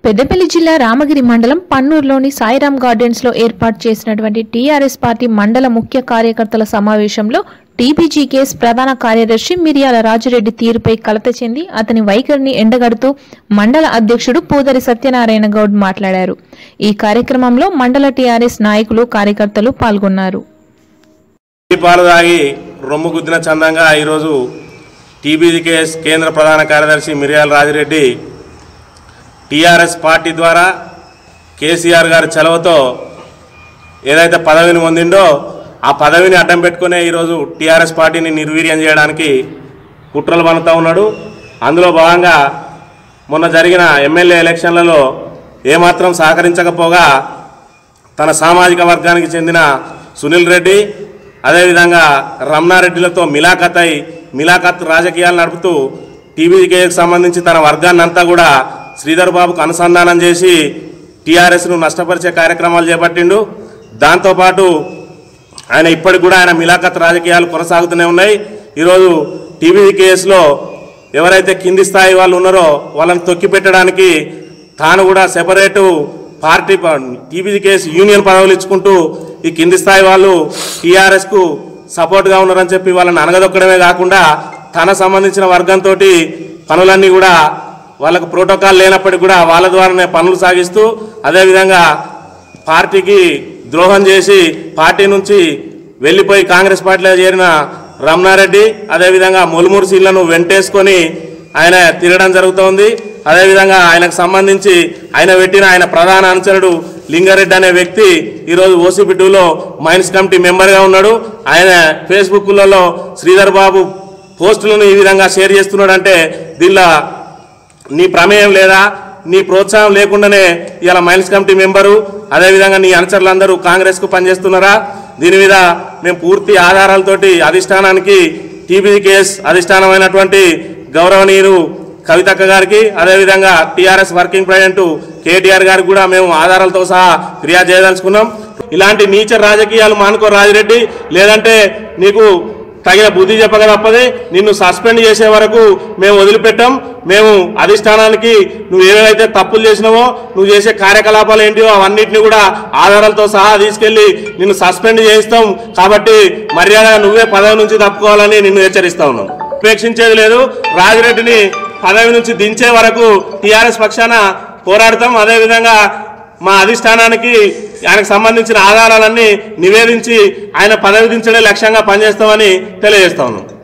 పెద్దపల్లి జిల్లా రామగిరి మండలం పన్నూరులోని సాయిరాం గార్డెన్స్ లో ఏర్పాటు చేసినటువంటి టీఆర్ఎస్ పార్టీ మండల ముఖ్య కార్యకర్తల సమావేశంలో టీబీజీకేఎస్ ప్రధాన కార్యదర్శి మిరియాల రాజురెడ్డి తీరుపై కలత చెంది అతని వైఖరిని ఎండగడుతూ మండల అధ్యక్షుడు పూదరి సత్యనారాయణ గౌడ్ మాట్లాడారు ఈ కార్యక్రమంలో మండల టీఆర్ఎస్ నాయకులు కార్యకర్తలు పాల్గొన్నారు ఈ పాలు తాగి రొమ్ము గుద్దిన చందంగా ఈరోజు టీబీజీకేఎస్ కేంద్ర ప్రధాన కార్యదర్శి మిరియాల రాజిరెడ్డి టీఆర్ఎస్ పార్టీ ద్వారా కేసీఆర్ గారి చలవతో ఏదైతే పదవిని పొందిండో ఆ పదవిని అడ్డం పెట్టుకునే ఈరోజు టీఆర్ఎస్ పార్టీని నిర్వీర్యం చేయడానికి కుట్రలు పనుతూ ఉన్నాడు అందులో భాగంగా మొన్న జరిగిన ఎమ్మెల్యే ఎలక్షన్లలో ఏమాత్రం సహకరించకపోగా తన సామాజిక వర్గానికి చెందిన సునీల్ రెడ్డి అదేవిధంగా రమణారెడ్డిలతో మిలాఖత్ అయి మిలాఖత్ రాజకీయాలు నడుపుతూ టీవీకేకి సంబంధించి తన వర్గాన్ని అంతా కూడా శ్రీధర్ బాబుకు అనుసంధానం చేసి టీఆర్ఎస్ను నష్టపరిచే కార్యక్రమాలు చేపట్టిండు దాంతోపాటు ఆయన ఇప్పటికి కూడా ఆయన మిలాఖత్ రాజకీయాలు కొనసాగుతూనే ఉన్నాయి ఈరోజు టీవీ కేసులో ఎవరైతే కింది స్థాయి వాళ్ళు ఉన్నారో వాళ్ళని తొక్కి పెట్టడానికి తాను కూడా separate party TV case union పదవులు ఇచ్చుకుంటూ ఈ కింది స్థాయి వాళ్ళు టీఆర్ఎస్కు సపోర్ట్గా ఉన్నారని చెప్పి వాళ్ళని అనగదొక్కడమే కాకుండా తన సంబంధించిన వర్గంతో పనులన్నీ కూడా వాళ్ళకు ప్రోటోకాల్ లేనప్పటికీ కూడా వాళ్ళ ద్వారానే పనులు సాగిస్తూ అదేవిధంగా పార్టీకి ద్రోహం చేసి పార్టీ నుంచి వెళ్ళిపోయి కాంగ్రెస్ పార్టీలో చేరిన రమణారెడ్డి అదేవిధంగా మొలుమూరు సీళ్లను వెంటేసుకొని ఆయన తిరగడం జరుగుతోంది అదేవిధంగా ఆయనకు సంబంధించి ఆయన పెట్టిన ఆయన ప్రధాన అనుచరుడు లింగారెడ్డి అనే వ్యక్తి ఈరోజు ఓసీపీటూలో మైన్స్ కమిటీ మెంబర్గా ఉన్నాడు ఆయన ఫేస్బుక్లలో శ్రీధర్ బాబు పోస్టులను ఈ విధంగా షేర్ చేస్తున్నాడంటే దీనిలో నీ ప్రమేయం లేదా నీ ప్రోత్సాహం లేకుండానే ఇలా మైన్స్ కమిటీ మెంబరు అదేవిధంగా నీ అనుచరులందరూ కాంగ్రెస్కు పనిచేస్తున్నారా దీని మీద మేము పూర్తి ఆధారాలతోటి అధిష్టానానికి టీబీకేఎస్ అధిష్టానమైనటువంటి గౌరవనీయులు కవితక్క గారికి అదేవిధంగా టీఆర్ఎస్ వర్కింగ్ ప్రెసిడెంట్ కేటీఆర్ గారికి కూడా మేము ఆధారాలతో సహా ఫిర్యాదు చేయదలుచుకున్నాం ఇలాంటి నీచ రాజకీయాలు మానుకో రాజిరెడ్డి లేదంటే నీకు తగిన బుద్ధి చెప్పక తప్పది నిన్ను సస్పెండ్ చేసే వరకు మేము వదిలిపెట్టాం మేము అధిష్టానానికి నువ్వు ఏవైతే తప్పులు చేసినావో నువ్వు చేసే కార్యకలాపాలు ఏంటివో అవన్నిటిని కూడా ఆధారాలతో సహా తీసుకెళ్లి నిన్ను సస్పెండ్ చేయిస్తాం కాబట్టి మర్యాదగా నువ్వే పదవి నుంచి తప్పుకోవాలని నిన్ను హెచ్చరిస్తా ఉన్నాం ఉపేక్షించేది లేదు రాజిరెడ్డిని పదవి నుంచి దించే వరకు టీఆర్ఎస్ పక్షాన పోరాడతాం అదేవిధంగా మా అధిష్టానానికి ఆయనకు సంబంధించిన ఆధారాలన్నీ నివేదించి ఆయన పదవి దించడే లక్ష్యంగా పనిచేస్తామని తెలియజేస్తా ఉన్నాం